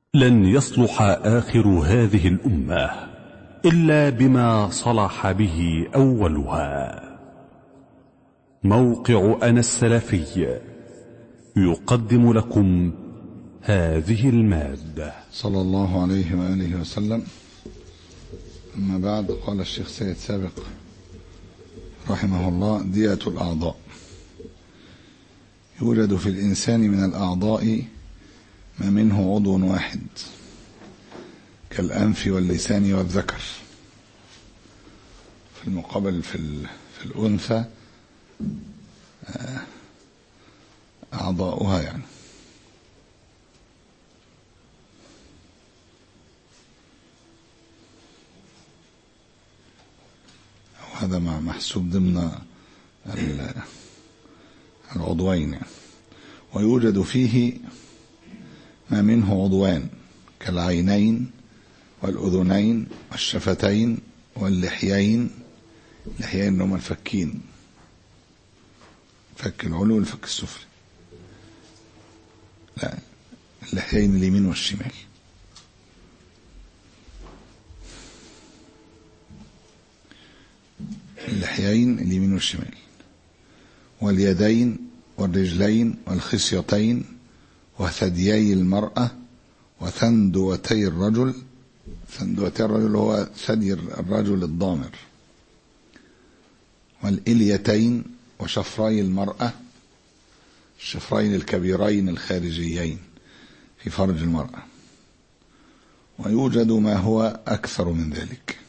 لن يصلح آخر هذه الأمة إلا بما صلح به أولها موقع أنا السلفي يقدم لكم هذه المادة صلى الله عليه وآله وسلم أما بعد قال الشيخ سيد سابق رحمه الله دية الأعضاء يوجد في الإنسان من الأعضاء ما منه عضو واحد كالأنف واللسان والذكر في المقابل في, في الأنثى أعضاؤها يعني هذا مع محسوب ضمن العضوين يعني. ويوجد فيه ما منه عضوان كالعينين والأذنين والشفتين واللحيين اللحيين هم الفكين فك العلو والفك السفلي لا اللحيين اليمين والشمال اللحيين اليمين والشمال واليدين والرجلين والخصيتين وثديي المرأة وثندوتي الرجل ثندوتي الرجل هو ثدي الرجل الضامر والإليتين وشفري المرأة الشفرين الكبيرين الخارجيين في فرج المرأة ويوجد ما هو أكثر من ذلك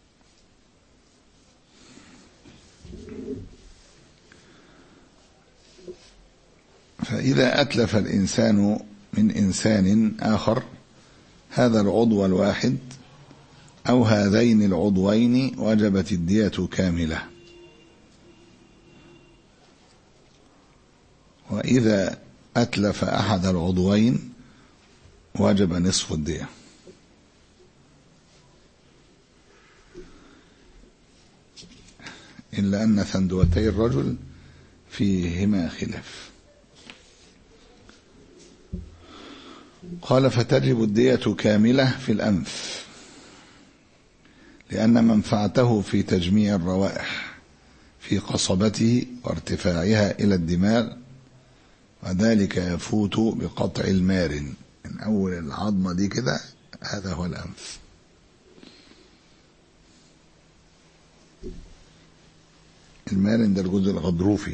فإذا أتلف الإنسان من إنسان آخر هذا العضو الواحد أو هذين العضوين وجبت الدية كاملة وإذا أتلف أحد العضوين وجب نصف الدية إلا أن ثندوتي الرجل فيهما خلاف قال فتجب الدية كاملة في الأنف لأن منفعته في تجميع الروائح في قصبته وارتفاعها إلى الدماغ وذلك يفوت بقطع المارن من أول العظمة دي كده هذا هو الأنف المارن ده الجزء الغضروفي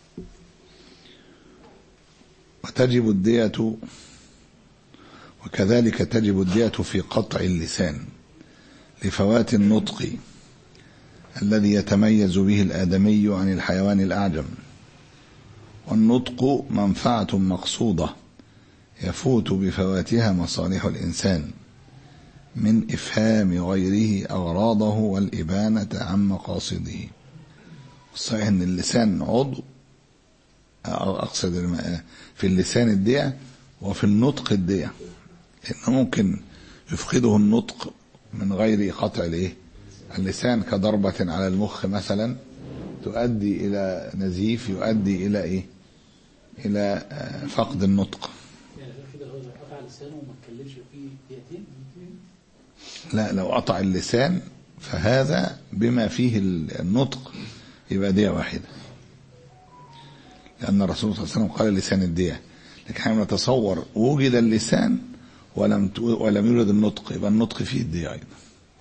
وتجب الدية وكذلك تجب الدية في قطع اللسان لفوات النطق الذي يتميز به الآدمي عن الحيوان الأعجم والنطق منفعة مقصودة يفوت بفواتها مصالح الإنسان من إفهام غيره أغراضه والإبانة عن مقاصده صحيح أن اللسان عضو أقصد في اللسان الدية وفي النطق الدية لأنه ممكن يفقده النطق من غير قطع الايه اللسان كضربة على المخ مثلا تؤدي إلى نزيف يؤدي إلى إيه إلى فقد النطق لا لو قطع اللسان فهذا بما فيه النطق يبقى دية واحدة لأن الرسول صلى الله عليه وسلم قال لسان الدية لكن احنا نتصور وجد اللسان ولم ولم يوجد النطق يبقى النطق فيه الدية أيضا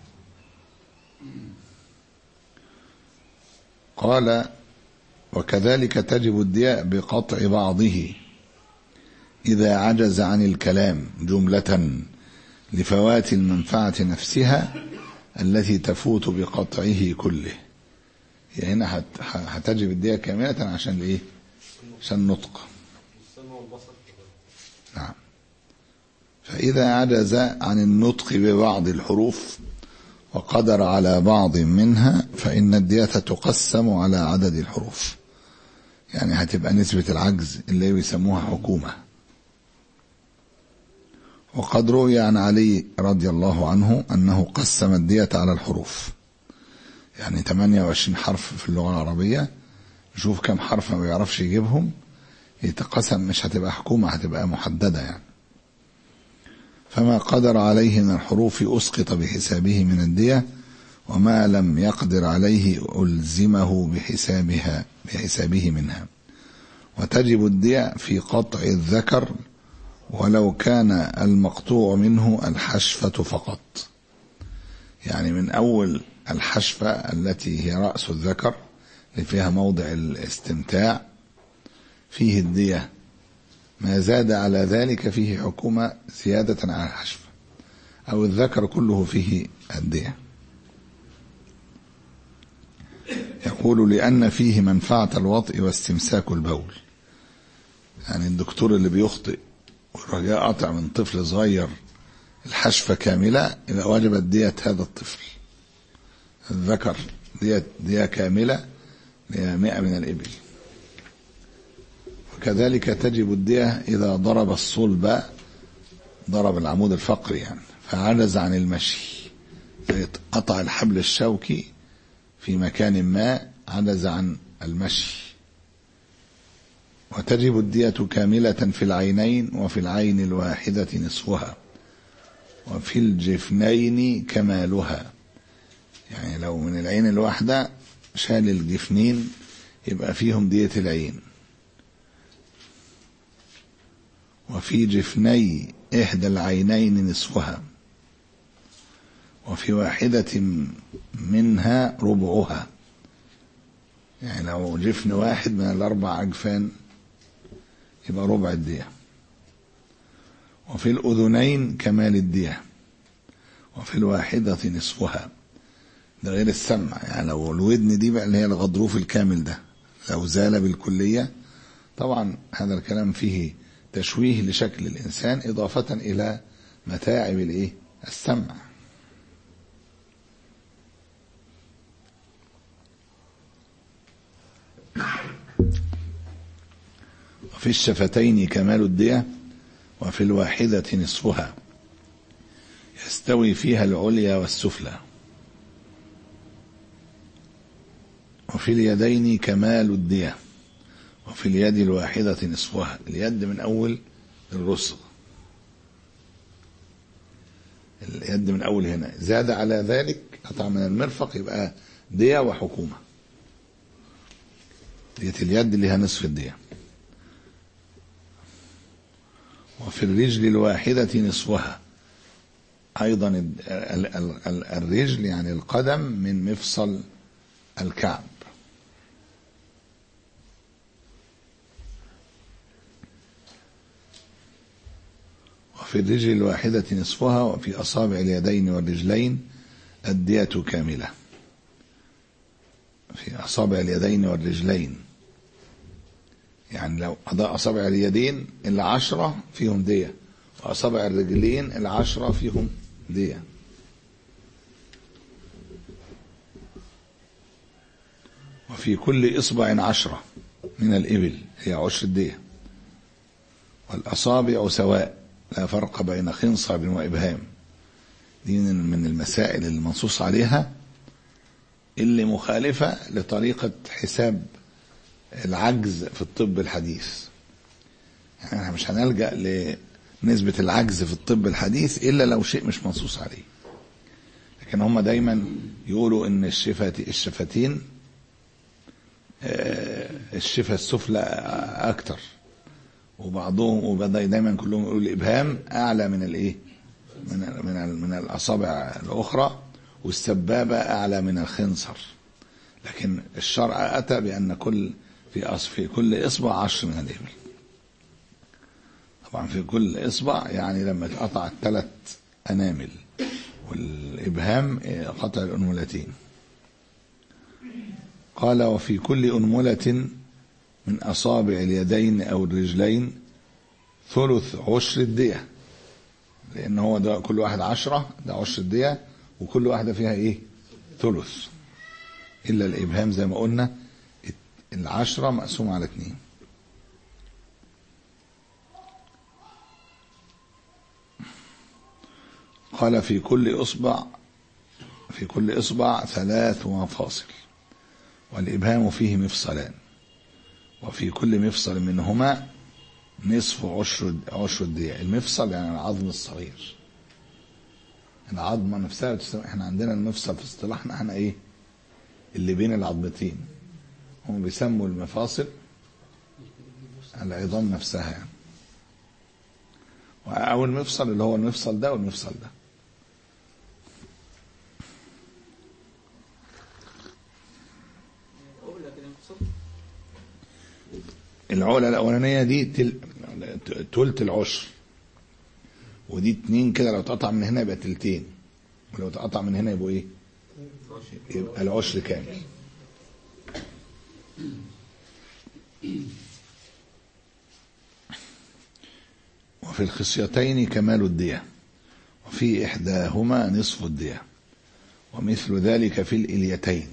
قال وكذلك تجب الدية بقطع بعضه إذا عجز عن الكلام جملة لفوات المنفعة نفسها التي تفوت بقطعه كله يعني هنا هتجب الدية كاملة عشان الايه عشان النطق نعم فإذا عجز عن النطق ببعض الحروف وقدر على بعض منها فإن الدية تقسم على عدد الحروف يعني هتبقى نسبة العجز اللي بيسموها حكومة وقد روي عن علي رضي الله عنه أنه قسم الدية على الحروف يعني 28 حرف في اللغة العربية يشوف كم حرف ما بيعرفش يجيبهم يتقسم مش هتبقى حكومة هتبقى محددة يعني فما قدر عليه من الحروف أسقط بحسابه من الدية وما لم يقدر عليه ألزمه بحسابها بحسابه منها وتجب الدية في قطع الذكر ولو كان المقطوع منه الحشفة فقط يعني من أول الحشفة التي هي رأس الذكر اللي فيها موضع الاستمتاع فيه الدية ما زاد على ذلك فيه حكومة زيادة على الحشفة أو الذكر كله فيه الدية يقول لأن فيه منفعة الوطء واستمساك البول يعني الدكتور اللي بيخطئ والرجاء قطع من طفل صغير الحشفة كاملة يبقى وجبت دية هذا الطفل الذكر دية, دية كاملة لمئة من الإبل وكذلك تجب الدية إذا ضرب الصلب ضرب العمود الفقري يعني فعجز عن المشي قطع الحبل الشوكي في مكان ما عجز عن المشي وتجب الدية كاملة في العينين وفي العين الواحدة نصفها وفي الجفنين كمالها يعني لو من العين الواحدة شال الجفنين يبقى فيهم دية العين وفي جفني إحدى العينين نصفها وفي واحدة منها ربعها يعني لو جفن واحد من الأربع أجفان يبقى ربع الدية وفي الأذنين كمال الدية وفي الواحدة نصفها ده غير السمع يعني لو الودن دي بقى اللي هي الغضروف الكامل ده لو زال بالكلية طبعا هذا الكلام فيه تشويه لشكل الإنسان إضافة إلى متاعب الإيه السمع وفي الشفتين كمال الدية وفي الواحدة نصفها يستوي فيها العليا والسفلى وفي اليدين كمال الدية وفي اليد الواحدة نصفها اليد من أول الرسغ اليد من أول هنا زاد على ذلك قطع من المرفق يبقى دية وحكومة دية اليد اللي هي نصف الدية وفي الرجل الواحدة نصفها أيضا الرجل يعني القدم من مفصل الكعب وفي الرجل الواحدة نصفها وفي أصابع اليدين والرجلين الدية كاملة في أصابع اليدين والرجلين يعني لو قضاء أصابع اليدين العشرة فيهم دية وأصابع الرجلين العشرة فيهم دية وفي كل إصبع عشرة من الإبل هي عشر الدية والأصابع سواء لا فرق بين خنصر وإبهام دي من المسائل المنصوص عليها اللي مخالفة لطريقة حساب العجز في الطب الحديث يعني احنا مش هنلجأ لنسبة العجز في الطب الحديث إلا لو شيء مش منصوص عليه لكن هم دايما يقولوا ان الشفات الشفتين الشفة السفلى أكتر وبعضهم وبدا دايما كلهم يقولوا الإبهام أعلى من الإيه؟ من من من الأصابع الأخرى والسبابة أعلى من الخنصر لكن الشرع أتى بأن كل في في كل إصبع عشر من الإبل طبعا في كل إصبع يعني لما اتقطع الثلاث أنامل والإبهام قطع الأنملتين قال وفي كل أنملة من أصابع اليدين أو الرجلين ثلث عشر الدية لأن هو ده كل واحد عشرة ده عشر الدية وكل واحدة فيها إيه ثلث إلا الإبهام زي ما قلنا العشرة مقسومة على اتنين قال في كل إصبع في كل إصبع ثلاث مفاصل والإبهام فيه مفصلان وفي كل مفصل منهما نصف عشر عشر الدية المفصل يعني العظم الصغير العظمة نفسها بتسمى احنا عندنا المفصل في اصطلاحنا احنا ايه اللي بين العظمتين هم بيسموا المفاصل العظام نفسها يعني او المفصل اللي هو المفصل ده والمفصل ده العقلة الأولانية دي تل... تلت العشر ودي اتنين كده لو اتقطع من هنا يبقى تلتين ولو اتقطع من هنا يبقوا ايه؟ يبقى العشر كامل وفي الخصيتين كمال الدية وفي إحداهما نصف الدية ومثل ذلك في الإليتين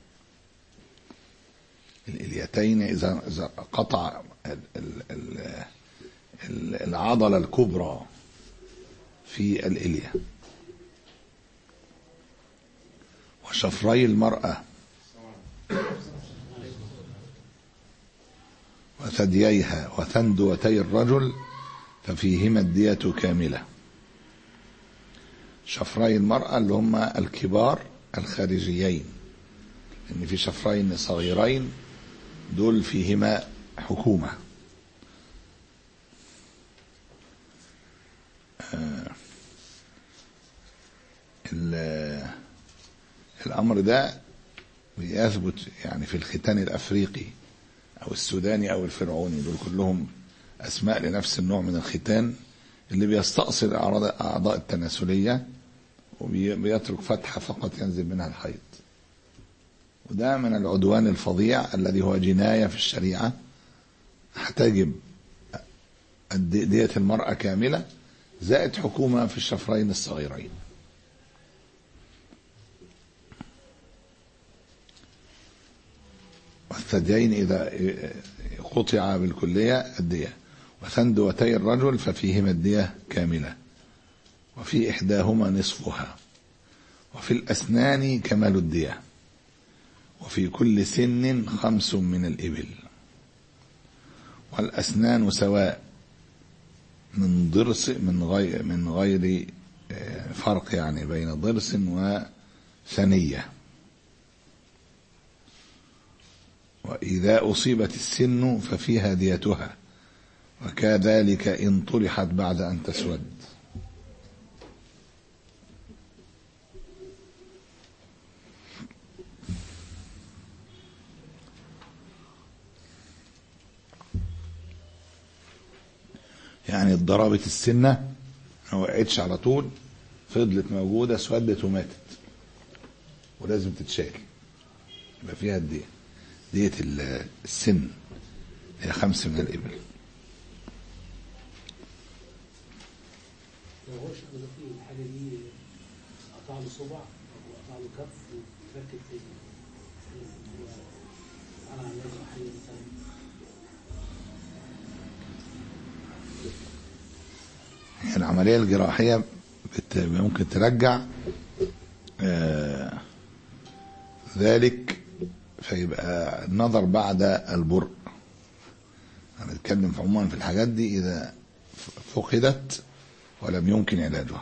الإليتين إذا إذا قطع ال- ال- ال- ال- العضلة الكبرى في الإلية وشفري المرأة وثدييها وثندوتي الرجل ففيهما الدية كاملة شفري المرأة اللي هما الكبار الخارجيين لأن في شفرين صغيرين دول فيهما حكومة آه، ال- الأمر ده بيثبت يعني في الختان الأفريقي أو السوداني أو الفرعوني دول كلهم أسماء لنفس النوع من الختان اللي بيستأصل أعراض أعضاء التناسلية وبيترك فتحة فقط ينزل منها الحيض وده من العدوان الفظيع الذي هو جناية في الشريعة هتجب الدي- دية المرأة كاملة زائد حكومة في الشفرين الصغيرين والثديين إذا قطع بالكلية الدية وثندوتي الرجل ففيهما الدية كاملة وفي إحداهما نصفها وفي الأسنان كمال الدية وفي كل سن خمس من الإبل والأسنان سواء من ضرس من غير من غير آه، فرق يعني بين ضرس وثنية وإذا أصيبت السن ففيها ديتها وكذلك إن طرحت بعد أن تسود يعني اتضربت السنة ما وقعتش على طول فضلت موجودة اسودت وماتت ولازم تتشال يبقى فيها الدية دية ال- السن هي خمس من الإبل لو هو شيخ ده في الحاجة دي قطع له صبع أو قطع له كف ويركب تاني هو أنا عملية جراحية مثلا يعني العملية الجراحية بت- ممكن ترجع آه، ذلك فيبقى النظر بعد البرء هنتكلم في عموما في الحاجات دي إذا ف- فقدت ولم يمكن علاجها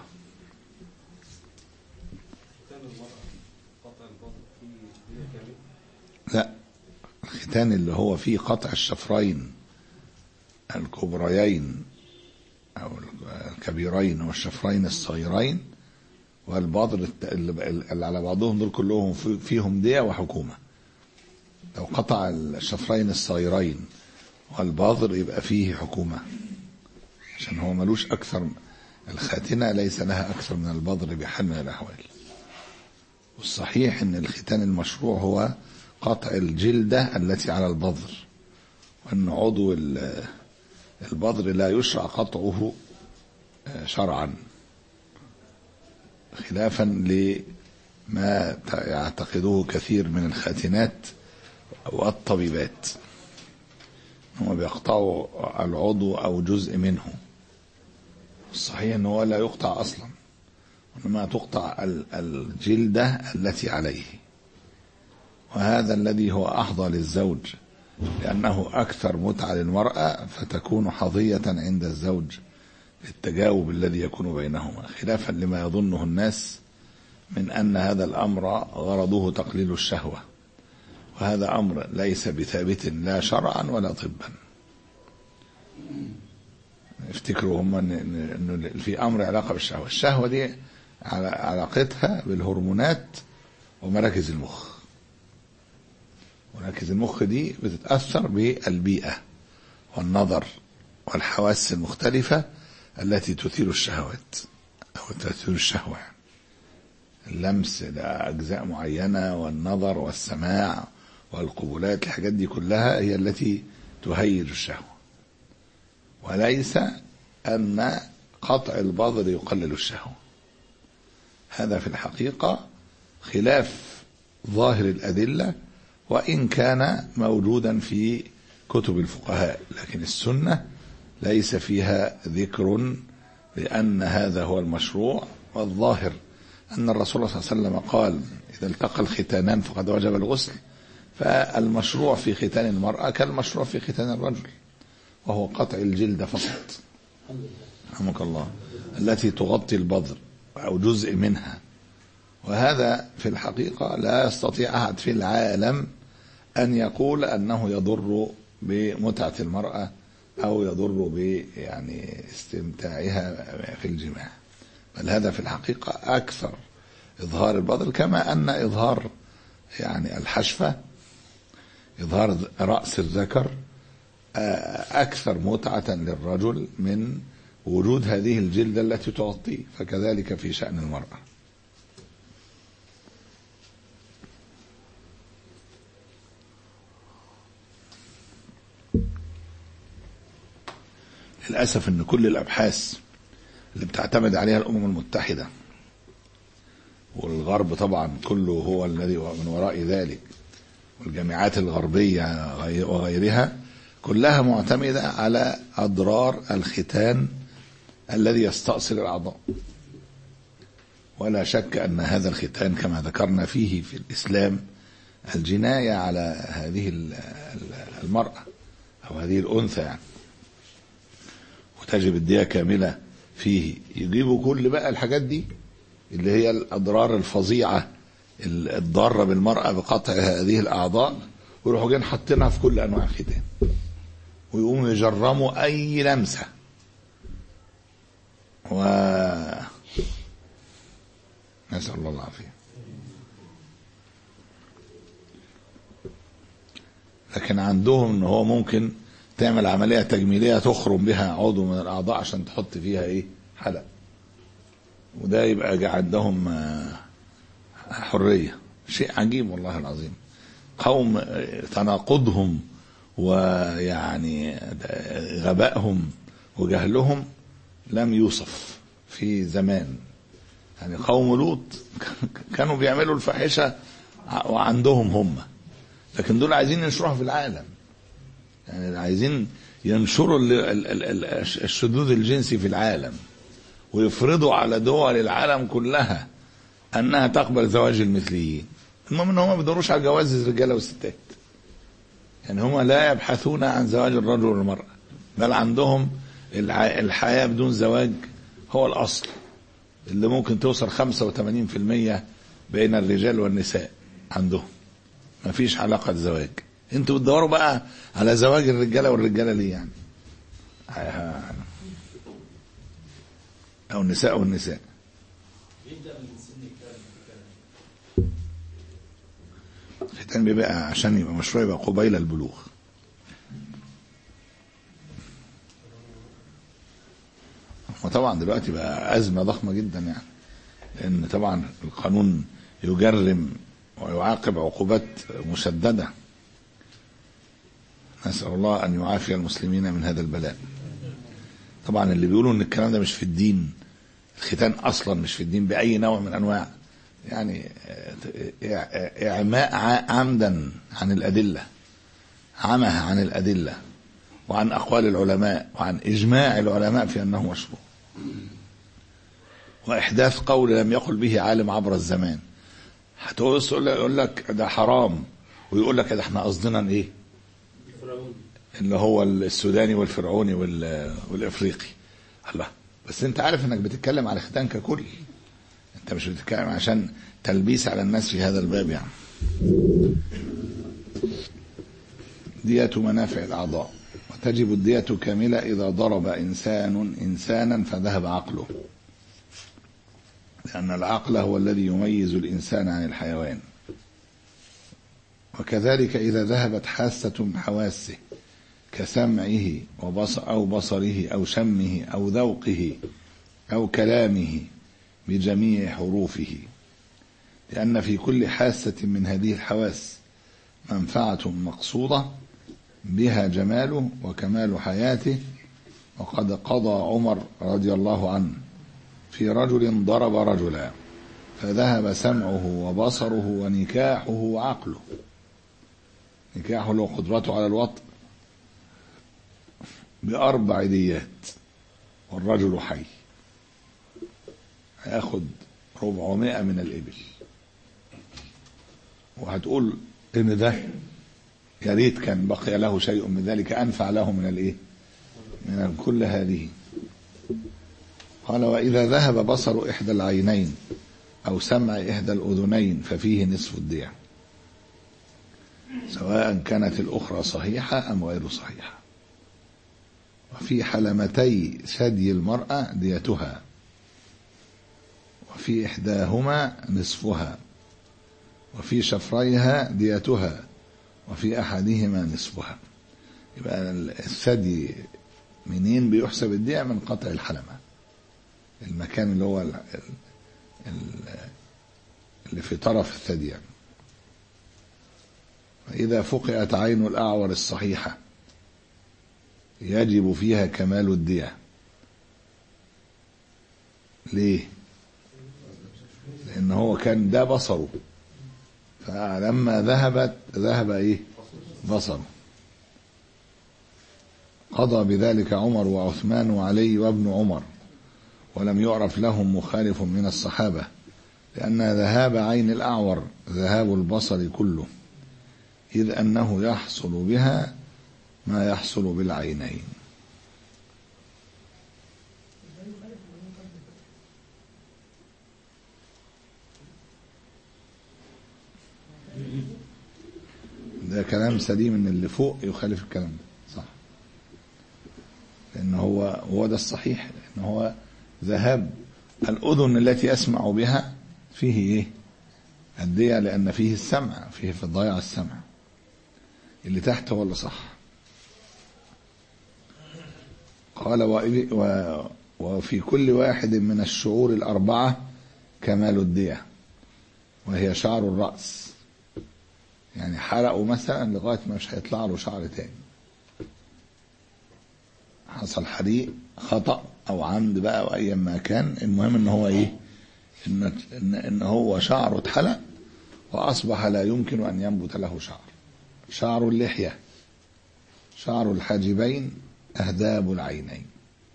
لا الختان اللي هو فيه قطع الشفرين الكبريين أو الكبيرين والشفرين الصغيرين والبذر الت- اللي اللي على بعضهم دول كلهم في- فيهم دية وحكومة لو قطع الشفرين الصغيرين والبذر يبقى فيه حكومة عشان هو ملوش أكثر الخاتنة ليس لها أكثر من البذر بحال من الأحوال والصحيح أن الختان المشروع هو قطع الجلدة التي على البذر وأن عضو ال- البذر لا يشرع قطعه آه، شرعا خلافا لما ت- يعتقده كثير من الخاتنات والطبيبات هم بيقطعوا العضو او جزء منه الصحيح ان هو لا يقطع اصلا وانما تقطع ال- الجلده التي عليه وهذا الذي هو احظى للزوج لأنه أكثر متعة للمرأة فتكون حظية عند الزوج للتجاوب الذي يكون بينهما خلافا لما يظنه الناس من أن هذا الأمر غرضه تقليل الشهوة وهذا أمر ليس بثابت لا شرعا ولا طبا افتكروا هم انه في امر علاقه بالشهوه، الشهوه دي علاقتها بالهرمونات ومراكز المخ. مراكز المخ دي بتتاثر بالبيئه والنظر والحواس المختلفه التي تثير الشهوات او تثير الشهوه. اللمس لاجزاء معينه والنظر والسماع والقبلات الحاجات دي كلها هي التي تهيج الشهوه. وليس أن قطع البظر يقلل الشهوة هذا في الحقيقة خلاف ظاهر الأدلة وإن كان موجودا في كتب الفقهاء لكن السنة ليس فيها ذكر لأن هذا هو المشروع والظاهر أن الرسول صلى الله عليه وسلم قال إذا التقى الختانان فقد وجب الغسل فالمشروع في ختان المرأة كالمشروع في ختان الرجل وهو قطع الجلد فقط رحمك الله التي تغطي البذر أو جزء منها وهذا في الحقيقة لا يستطيع أحد في العالم أن يقول أنه يضر بمتعة المرأة أو يضر ب يعني استمتاعها في الجماع بل هذا في الحقيقة أكثر إظهار البذر كما أن إظهار يعني الحشفة إظهار رأس الذكر أكثر متعة للرجل من وجود هذه الجلدة التي تغطيه فكذلك في شأن المرأة للأسف أن كل الأبحاث اللي بتعتمد عليها الأمم المتحدة والغرب طبعا كله هو الذي من وراء ذلك والجامعات الغربية وغيرها كلها معتمدة على أضرار الختان الذي يستأصل الأعضاء ولا شك أن هذا الختان كما ذكرنا فيه في الإسلام الجناية على هذه المرأة أو هذه الأنثى يعني وتجب الدية كاملة فيه يجيبوا كل بقى الحاجات دي اللي هي الأضرار الفظيعة الضارة بالمرأة بقطع هذه الأعضاء ويروحوا جايين حاطينها في كل أنواع الختان ويقوموا يجرموا أي لمسة و نسأل الله العافية لكن عندهم ان هو ممكن تعمل عملية تجميلية تخرم بها عضو من الأعضاء عشان تحط فيها إيه حلق وده يبقى عندهم حرية شيء عجيب والله العظيم قوم تناقضهم ويعني غبائهم وجهلهم لم يوصف في زمان يعني قوم لوط كانوا بيعملوا الفاحشة وعندهم هم لكن دول عايزين ينشروها في العالم يعني عايزين ينشروا الشذوذ الجنسي في العالم ويفرضوا على دول العالم كلها انها تقبل زواج المثليين المهم ان هم ما بيدوروش على جواز الرجاله والستات يعني هم لا يبحثون عن زواج الرجل والمراه بل عندهم الحياه بدون زواج هو الاصل اللي ممكن توصل 85% بين الرجال والنساء عندهم ما فيش علاقه زواج انتوا بتدوروا بقى على زواج الرجاله والرجاله ليه يعني او النساء والنساء الختان بيبقى عشان يبقى مشروع يبقى قبيل البلوغ وطبعا دلوقتي بقى أزمة ضخمة جدا يعني لأن طبعا القانون يجرم ويعاقب عقوبات مشددة نسأل الله أن يعافي المسلمين من هذا البلاء طبعا اللي بيقولوا ان الكلام ده مش في الدين الختان اصلا مش في الدين باي نوع من انواع يعني اعماء عمدا عن الادله عمها عن الادله وعن اقوال العلماء وعن اجماع العلماء في انه مشروع واحداث قول لم يقل به عالم عبر الزمان هتقول يقول لك ده حرام ويقول لك ده احنا قصدنا ايه فرعون اللي هو السوداني والفرعوني وال- والافريقي الله بس انت عارف انك بتتكلم على الختان ككل انت مش بتتكلم عشان تلبيس على الناس في هذا الباب يعني دية منافع الأعضاء وتجب الدية كاملة إذا ضرب إنسان إنسانا فذهب عقله لأن العقل هو الذي يميز الإنسان عن الحيوان وكذلك إذا ذهبت حاسة من حواسه كسمعه وبصر أو بصره أو شمه أو ذوقه أو كلامه بجميع حروفه لأن في كل حاسة من هذه الحواس منفعة مقصودة بها جماله وكمال حياته وقد قضى عمر رضي الله عنه في رجل ضرب رجلا فذهب سمعه وبصره ونكاحه وعقله نكاحه له قدرته على الوطء بأربع ديات والرجل حي هياخد ربعمائة من الإبل وهتقول إن ده يا ريت كان بقي له شيء من ذلك أنفع له من الإيه؟ من كل هذه قال وإذا ذهب بصر إحدى العينين أو سمع إحدى الأذنين ففيه نصف الدية سواء كانت الأخرى صحيحة أم غير صحيحة وفي حلمتي ثدي المرأة ديتها وفي إحداهما نصفها وفي شفريها ديتها وفي أحدهما نصفها يبقى الثدي منين بيحسب الدية من قطع الحلمة المكان اللي هو ال- ال- اللي في طرف الثدي يعني. فإذا فقئت عين الأعور الصحيحة يجب فيها كمال الدية ليه لأن هو كان ده بصره فلما ذهبت ذهب إيه بصره قضى بذلك عمر وعثمان وعلي وابن عمر ولم يعرف لهم مخالف من الصحابة لأن ذهاب عين الأعور ذهاب البصر كله إذ أنه يحصل بها ما يحصل بالعينين ده كلام سليم ان اللي فوق يخالف الكلام ده صح لان هو هو ده الصحيح ان هو ذهاب الاذن التي اسمع بها فيه ايه الدية لان فيه السمع فيه في الضياع السمع اللي تحت هو اللي صح قال وإ- و- وفي كل واحد من الشعور الأربعة كمال الدية وهي شعر الرأس يعني حرقه مثلا لغاية ما مش هيطلع له شعر تاني حصل حريق خطأ أو عمد بقى أو أيا ما كان المهم إن هو إيه إن, إن, إن هو شعره اتحلق وأصبح لا يمكن أن ينبت له شعر شعر اللحية شعر الحاجبين أهداب العينين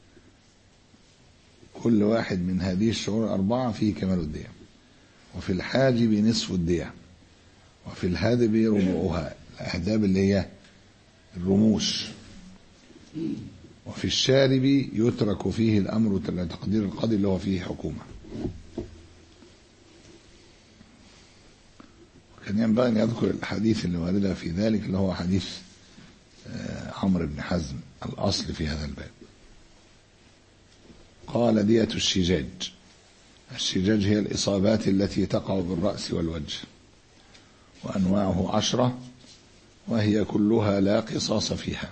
كل واحد من هذه الشعور الأربعة فيه كمال الدية وفي الحاجب نصف الدية وفي الهادب ربعها الأهداب اللي هي الرموش وفي الشارب يترك فيه الأمر لتقدير القاضي اللي هو فيه حكومة كان ينبغي أن يذكر الحديث اللي واردة في ذلك اللي هو حديث آه، عمرو بن حزم الأصل في هذا الباب قال دية الشجاج الشجاج هي الإصابات التي تقع بالرأس والوجه وأنواعه عشرة وهي كلها لا قصاص فيها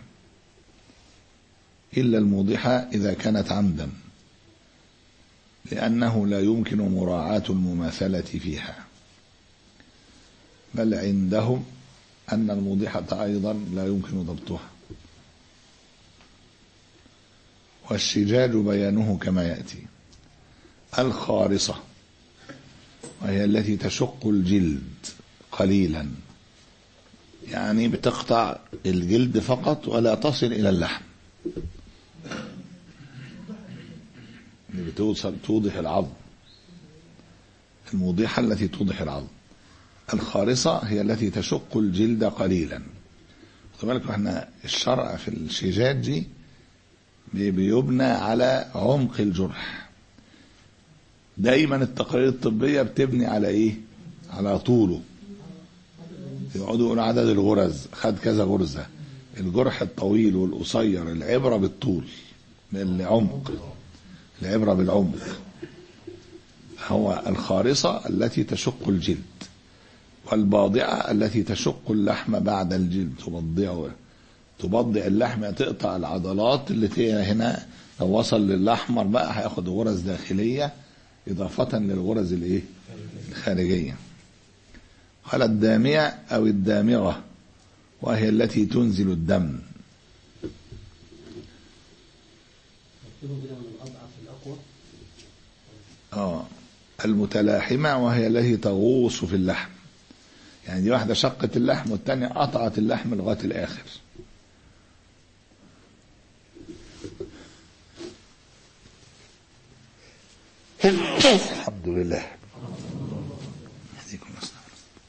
إلا الموضحة إذا كانت عمدا لأنه لا يمكن مراعاة المماثلة فيها بل عندهم أن الموضحة أيضا لا يمكن ضبطها والشجاج بيانه كما يأتي الخارصة وهي التي تشق الجلد قليلا يعني بتقطع الجلد فقط ولا تصل إلى اللحم اللي بتوصل توضح العظم الموضحة التي توضح العظم الخارصة هي التي تشق الجلد قليلا خد بالك احنا الشرع في الشيجات دي بي- بيبنى على عمق الجرح دايما التقارير الطبية بتبني على ايه على طوله يقعدوا يقولوا عدد الغرز خد كذا غرزة الجرح الطويل والقصير العبرة بالطول بالعمق العبرة بالعمق هو الخارصة التي تشق الجلد والباضعة التي تشق اللحم بعد الجلد تبضعه تبضع اللحم تقطع العضلات اللي هي هنا لو وصل للأحمر بقى هياخد غرز داخلية إضافة للغرز الإيه؟ الخارجية قال الدامية أو الدامغة وهي التي تنزل الدم مكتوب كده من الأضعف الأقوى اه المتلاحمة وهي التي تغوص في اللحم يعني دي واحدة شقت اللحم والتانية قطعت اللحم لغاية الآخر الحمد لله يهديكم الله.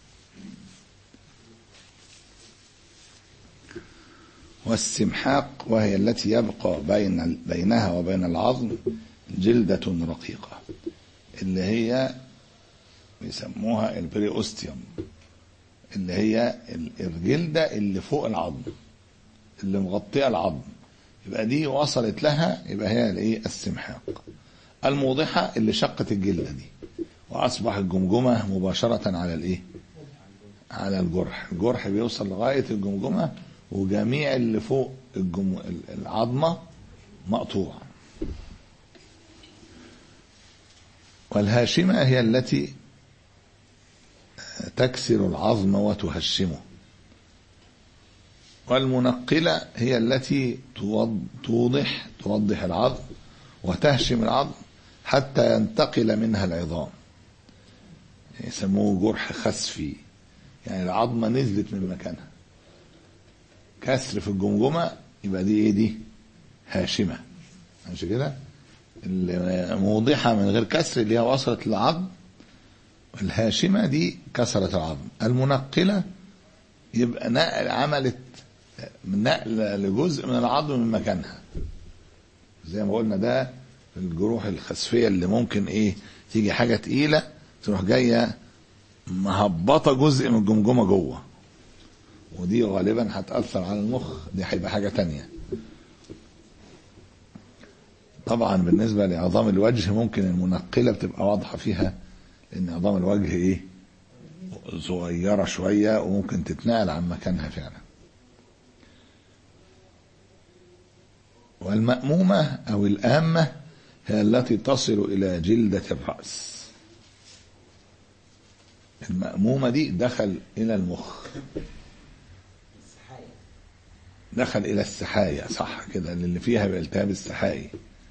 والسمحاق وهي التي يبقى بين بينها وبين العظم جلدة رقيقة اللي هي بيسموها البريوستيوم اللي هي ال- الجلدة اللي فوق العظم اللي مغطية العظم يبقى دي وصلت لها يبقى هي الايه السمحاق الموضحة اللي شقت الجلدة دي وأصبح الجمجمة مباشرة على الايه على الجرح الجرح بيوصل لغاية الجمجمة وجميع اللي فوق الجم... العظمة مقطوع والهاشمة هي التي تكسر العظم وتهشمه والمنقلة هي التي توض- توضح توضح العظم وتهشم العظم حتى ينتقل منها العظام يسموه جرح خسفي يعني العظمة نزلت من مكانها كسر في الجمجمة يبقى دي ايه دي هاشمة مش كده اللي موضحة من غير كسر اللي هي وصلت للعظم الهاشمة دي كسرت العظم المنقلة يبقى نقل عملت نقل لجزء من العظم من مكانها زي ما قلنا ده الجروح الخسفية اللي ممكن ايه تيجي حاجة تقيلة تروح جاية مهبطة جزء من الجمجمة جوه ودي غالبا هتأثر على المخ دي هيبقى حاجة تانية طبعا بالنسبة لعظام الوجه ممكن المنقلة بتبقى واضحة فيها لأن عظام الوجه إيه صغيرة شوية وممكن تتنقل عن مكانها فعلا والمأمومة أو الآمة هي التي تصل إلى جلدة الرأس المأمومة دي دخل إلى المخ دخل إلى السحايا صح كده اللي فيها بالتهاب السحائي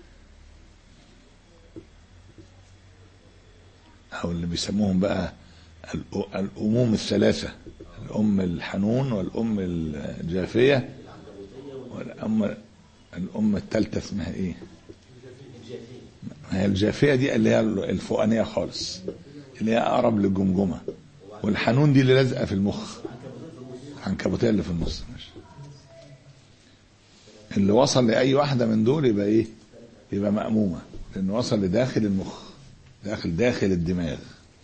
أو اللي بيسموهم بقى الأ- الأموم الثلاثة الأم الحنون والأم الجافية والأم الأم الثالثة اسمها إيه؟ ما هي الجافية دي اللي هي الفوقانية خالص اللي هي أقرب للجمجمة والحنون دي اللي لازقة في المخ عنكبوتية اللي في النص ماشي اللي وصل لأي واحدة من دول يبقى إيه؟ يبقى مأمومة لأنه وصل لداخل المخ داخل داخل الدماغ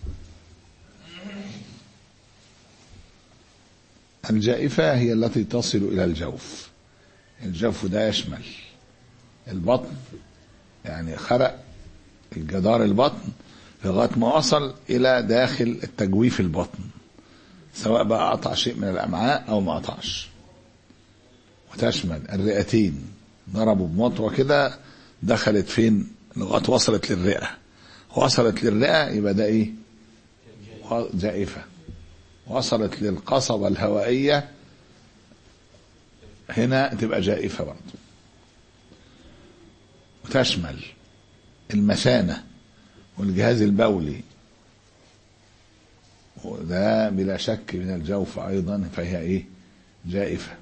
الجائفة هي التي تصل إلى الجوف الجوف ده يشمل البطن يعني خرق الجدار البطن لغاية ما وصل إلى داخل التجويف البطن سواء بقى قطع شيء من الأمعاء أو ما قطعش وتشمل الرئتين ضربوا بمطوة كده دخلت فين لغاية وصلت للرئة وصلت للرئة يبقى ده ايه جائفة وصلت للقصبة الهوائية هنا تبقى جائفة برضه وتشمل المثانة والجهاز البولي وده بلا شك من الجوف أيضا فهي إيه جائفة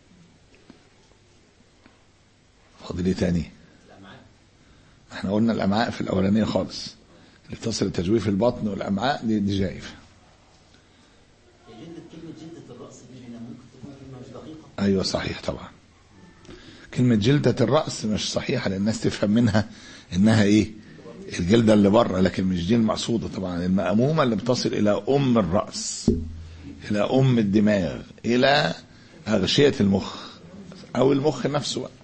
فاضل إيه تاني احنا قلنا الأمعاء في الأولانية خالص اللي تصل لتجويف البطن والأمعاء دي, دي جائفة جلدة كلمة جلدة الرأس دي هنا ممكن تكون كلمة مش دقيقة ايوه صحيح طبعا كلمة جلدة الرأس مش صحيحة لأن الناس تفهم منها إنها إيه؟ الجلدة اللي بره لكن مش دي المقصودة طبعا المأمومة اللي بتصل إلى أم الرأس إلى أم الدماغ إلى أغشية المخ أو المخ نفسه بقى.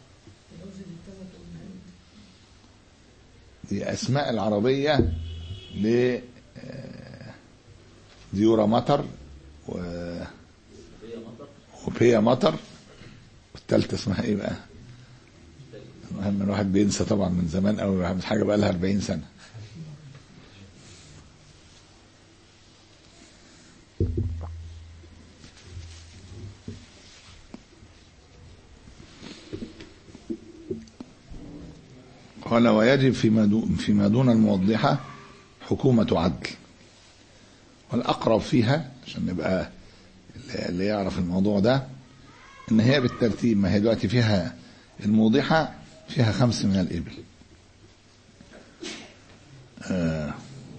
دي أسماء العربية ل آه، ديورا مطر و وبيا مطر والتالتة اسمها ايه بقى؟ المهم الواحد بينسى طبعا من زمان قوي مش حاجه بقى لها 40 سنه قال ويجب فيما دون فيما دون الموضحه حكومه عدل والاقرب فيها عشان نبقى اللي يعرف الموضوع ده ان هي بالترتيب ما هي دلوقتي فيها الموضحه فيها خمس من الإبل آه.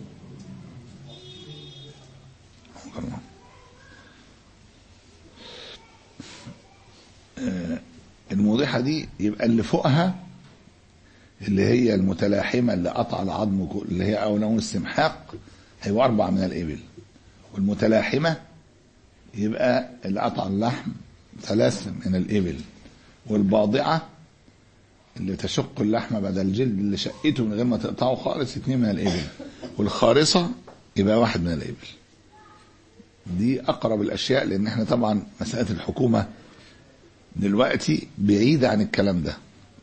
آه. الموضحة دي يبقى اللي فوقها اللي هي المتلاحمة اللي قطع العظم كل- اللي هي أو نوع السمحاق هيبقى أربعة من الإبل والمتلاحمة يبقى اللي قطع اللحم ثلاث من الإبل والباضعة اللي تشق اللحمة بعد الجلد اللي شقته من غير ما تقطعه خالص اتنين من الإبل والخارصة يبقى واحد من الإبل دي أقرب الأشياء لأن احنا طبعا مسألة الحكومة دلوقتي بعيدة عن الكلام ده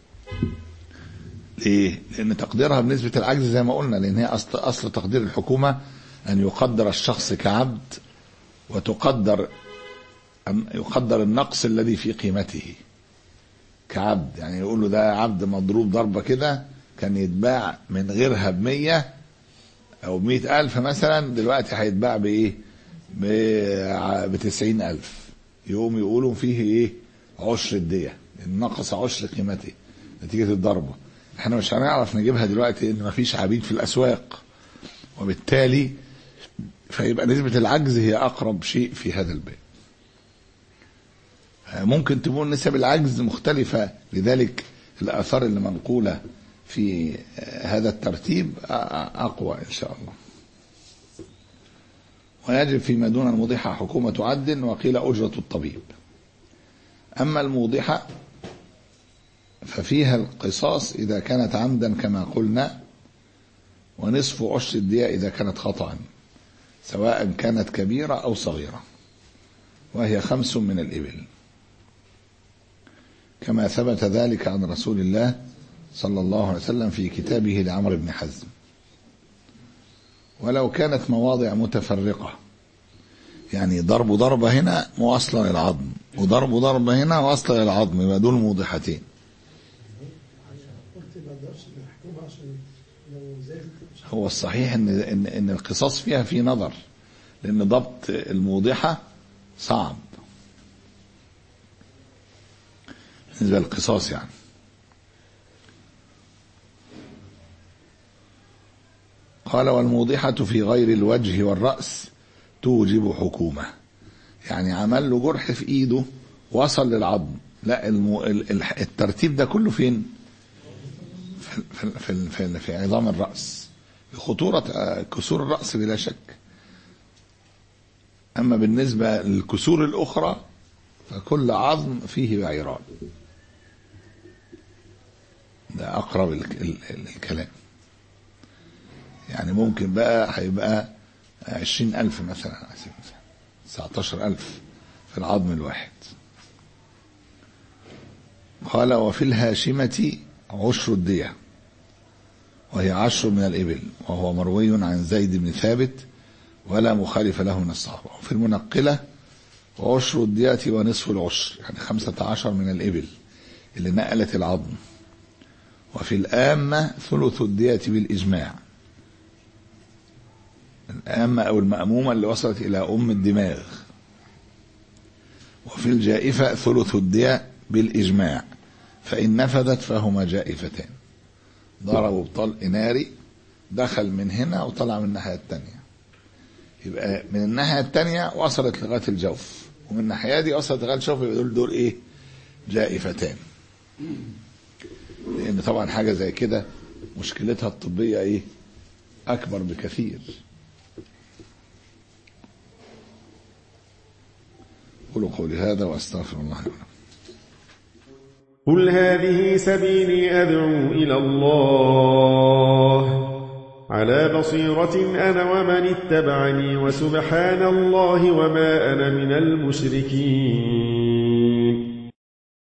ليه؟ لأن تقديرها بنسبة العجز زي ما قلنا لأن هي أصل, أصل تقدير الحكومة أن يقدر الشخص كعبد وتقدر أن يقدر النقص الذي في قيمته كعبد يعني يقول له ده عبد مضروب ضربة كده كان يتباع من غيرها بمية أو بمئة ألف مثلا دلوقتي هيتباع بإيه ب- بتسعين ألف يقوم يقولوا فيه إيه عشر الدية لأن نقص عشر قيمته نتيجة الضربة احنا مش هنعرف نجيبها دلوقتي ان مفيش عبيد في الاسواق وبالتالي فيبقى نسبة العجز هي اقرب شيء في هذا الباب ممكن تكون نسب العجز مختلفة لذلك الآثار اللي منقولة في هذا الترتيب أقوى إن شاء الله ويجب فيما دون الموضحة حكومة عد وقيل أجرة الطبيب أما الموضحة ففيها القصاص إذا كانت عمدا كما قلنا ونصف عشر الدية إذا كانت خطأ سواء كانت كبيرة أو صغيرة وهي خمس من الإبل كما ثبت ذلك عن رسول الله صلى الله عليه وسلم في كتابه لعمر بن حزم ولو كانت مواضع متفرقة يعني ضرب ضربة هنا مواصلة للعظم وضرب ضربة هنا واصلة للعظم يبقى دول موضحتين قلت ما اقدرش نحكمها عشان لو زادت مش هو الصحيح ان ان ان القصاص فيها في نظر لان ضبط الموضحة صعب بالنسبة للقصاص يعني قال والموضحة في غير الوجه والرأس توجب حكومة يعني عمل له جرح في ايده وصل للعظم لا المو... ال- ال- الترتيب ده كله فين في, في, في, في, في عظام الرأس خطورة آه، كسور الرأس بلا شك أما بالنسبة للكسور الأخرى فكل عظم فيه بعيران ده أقرب ال- ال- ال- الكلام يعني ممكن بقى هيبقى عشرين ألف مثلا تسعتاشر ألف في العظم الواحد قال وفي الهاشمة عشر الدية وهي عشر من الإبل وهو مروي عن زيد بن ثابت ولا مخالف له من الصحابة وفي المنقلة وعشر الدية ونصف العشر يعني خمسة عشر من الإبل اللي نقلت العظم وفي الآمة ثلث الدية بالإجماع الآمة أو المأمومة اللي وصلت إلى أم الدماغ وفي الجائفة ثلث الدية بالإجماع فإن نفذت فهما جائفتان ضربوا بطلق ناري دخل من هنا وطلع من الناحية التانية يبقى من الناحية التانية وصلت لغاية الجوف ومن الناحيه دي اصلا تخيل شوف يبقى دول دول ايه جائفتان لان طبعا حاجه زي كده مشكلتها الطبيه ايه اكبر بكثير قولوا قولي هذا واستغفر الله لي ولكم قل هذه سبيلي أدعو إلى الله على بصيرة أنا ومن اتبعني وسبحان الله وما أنا من المشركين